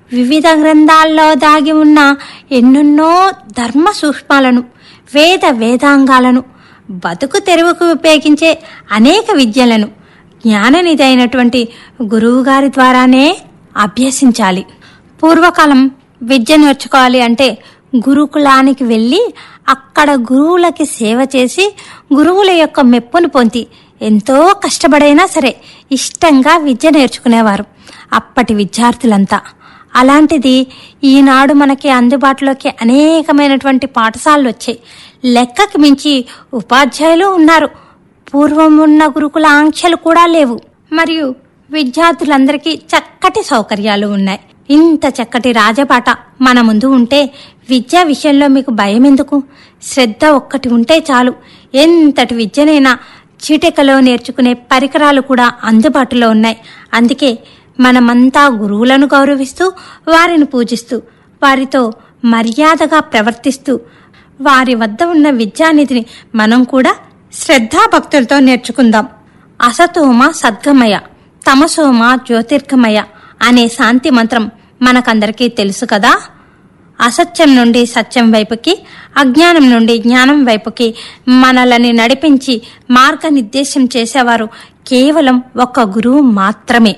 వివిధ గ్రంథాల్లో దాగి ఉన్న ఎన్నెన్నో ధర్మ సూక్ష్మాలను వేద వేదాంగాలను బతుకు తెరువుకు ఉపయోగించే అనేక విద్యలను జ్ఞాననిధి అయినటువంటి గురువుగారి ద్వారానే అభ్యసించాలి పూర్వకాలం విద్య నేర్చుకోవాలి అంటే గురుకులానికి వెళ్ళి అక్కడ గురువులకి సేవ చేసి గురువుల యొక్క మెప్పును పొంది ఎంతో కష్టపడైనా సరే ఇష్టంగా విద్య నేర్చుకునేవారు అప్పటి విద్యార్థులంతా అలాంటిది ఈనాడు మనకి అందుబాటులోకి అనేకమైనటువంటి పాఠశాలలు వచ్చాయి లెక్కకి మించి ఉపాధ్యాయులు ఉన్నారు పూర్వం ఉన్న గురుకుల ఆంక్షలు కూడా లేవు మరియు విద్యార్థులందరికీ చక్కటి సౌకర్యాలు ఉన్నాయి ఇంత చక్కటి రాజపాట మన ముందు ఉంటే విద్యా విషయంలో మీకు భయం ఎందుకు శ్రద్ధ ఒక్కటి ఉంటే చాలు ఎంతటి విద్యనైనా చిటికలో నేర్చుకునే పరికరాలు కూడా అందుబాటులో ఉన్నాయి అందుకే మనమంతా గురువులను గౌరవిస్తూ వారిని పూజిస్తూ వారితో మర్యాదగా ప్రవర్తిస్తూ వారి వద్ద ఉన్న విద్యానిధిని మనం కూడా శ్రద్ధాభక్తులతో నేర్చుకుందాం అసతోమ సద్గమయ తమసోమ జ్యోతిర్గమయ అనే శాంతి మంత్రం మనకందరికీ తెలుసు కదా అసత్యం నుండి సత్యం వైపుకి అజ్ఞానం నుండి జ్ఞానం వైపుకి మనలని నడిపించి మార్గనిర్దేశం చేసేవారు కేవలం ఒక గురువు మాత్రమే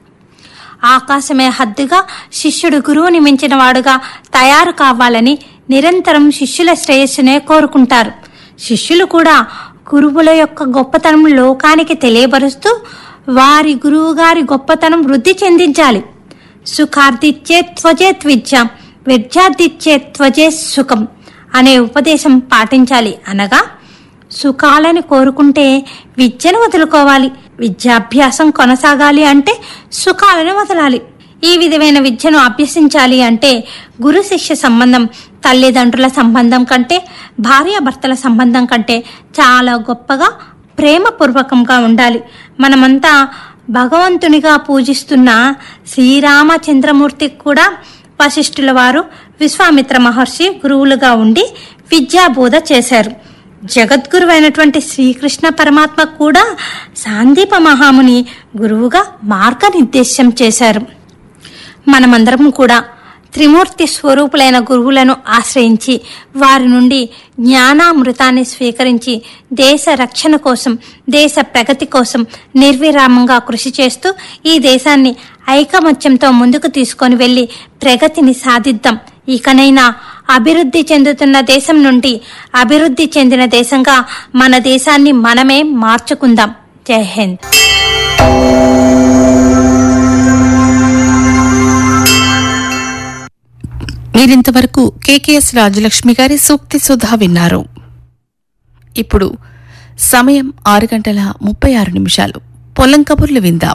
ఆకాశమే హద్దుగా శిష్యుడు గురువుని మించిన వాడుగా తయారు కావాలని నిరంతరం శిష్యుల శ్రేయస్సునే కోరుకుంటారు శిష్యులు కూడా గురువుల యొక్క గొప్పతనం లోకానికి తెలియబరుస్తూ వారి గురువుగారి గొప్పతనం వృద్ధి చెందించాలి సుఖార్థిచ్చే త్వజేత్ విద్య విద్యార్థిచ్చే త్వజే సుఖం అనే ఉపదేశం పాటించాలి అనగా సుఖాలని కోరుకుంటే విద్యను వదులుకోవాలి విద్యాభ్యాసం కొనసాగాలి అంటే సుఖాలను వదలాలి ఈ విధమైన విద్యను అభ్యసించాలి అంటే గురు శిష్య సంబంధం తల్లిదండ్రుల సంబంధం కంటే భార్యాభర్తల సంబంధం కంటే చాలా గొప్పగా ప్రేమపూర్వకంగా ఉండాలి మనమంతా భగవంతునిగా పూజిస్తున్న శ్రీరామచంద్రమూర్తికి కూడా వశిష్ఠుల వారు విశ్వామిత్ర మహర్షి గురువులుగా ఉండి విద్యాబోధ చేశారు జగద్గురువైనటువంటి శ్రీకృష్ణ పరమాత్మ కూడా సాందీప మహాముని గురువుగా మార్గనిర్దేశం చేశారు మనమందరం కూడా త్రిమూర్తి స్వరూపులైన గురువులను ఆశ్రయించి వారి నుండి జ్ఞానామృతాన్ని స్వీకరించి దేశ రక్షణ కోసం దేశ ప్రగతి కోసం నిర్విరామంగా కృషి చేస్తూ ఈ దేశాన్ని ఐకమత్యంతో ముందుకు తీసుకొని వెళ్లి ప్రగతిని సాధిద్దాం ఇకనైనా అభివృద్ధి చెందుతున్న దేశం నుండి అభివృద్ధి చెందిన దేశంగా మన దేశాన్ని మనమే మార్చుకుందాం జై హింద్ మీరింతవరకు కేకేఎస్ రాజలక్ష్మి గారి సూక్తి సుధా విన్నారు ఇప్పుడు సమయం ఆరు గంటల ముప్పై ఆరు నిమిషాలు పొలం కబుర్లు విందాం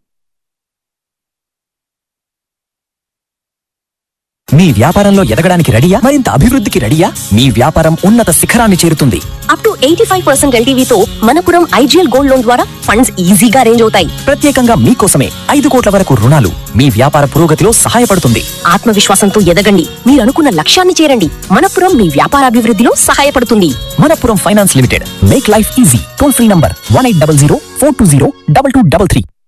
మీ వ్యాపారంలో ఎదగడానికి రెడీయా మరింత అభివృద్ధికి రెడీయా మీ వ్యాపారం ఉన్నత శిఖరాన్ని చేరుతుంది up to eighty five percent ఎల్టీవీతో మనపురం ఐజీఎల్ గోల్డ్ లోన్ ద్వారా ఫండ్స్ ఈజీగా అరేంజ్ అవుతాయి ప్రత్యేకంగా మీకోసమే ఐదు కోట్ల వరకు రుణాలు మీ వ్యాపార పురోగతిలో సహాయపడుతుంది ఆత్మవిశ్వాసంతో ఎదగండి మీరు అనుకున్న లక్ష్యాన్ని చేరండి మనపురం మీ వ్యాపార అభివృద్ధిలో సహాయపడుతుంది Manappuram finance limited make life easy toll free number one eight double zero four two zero double two double three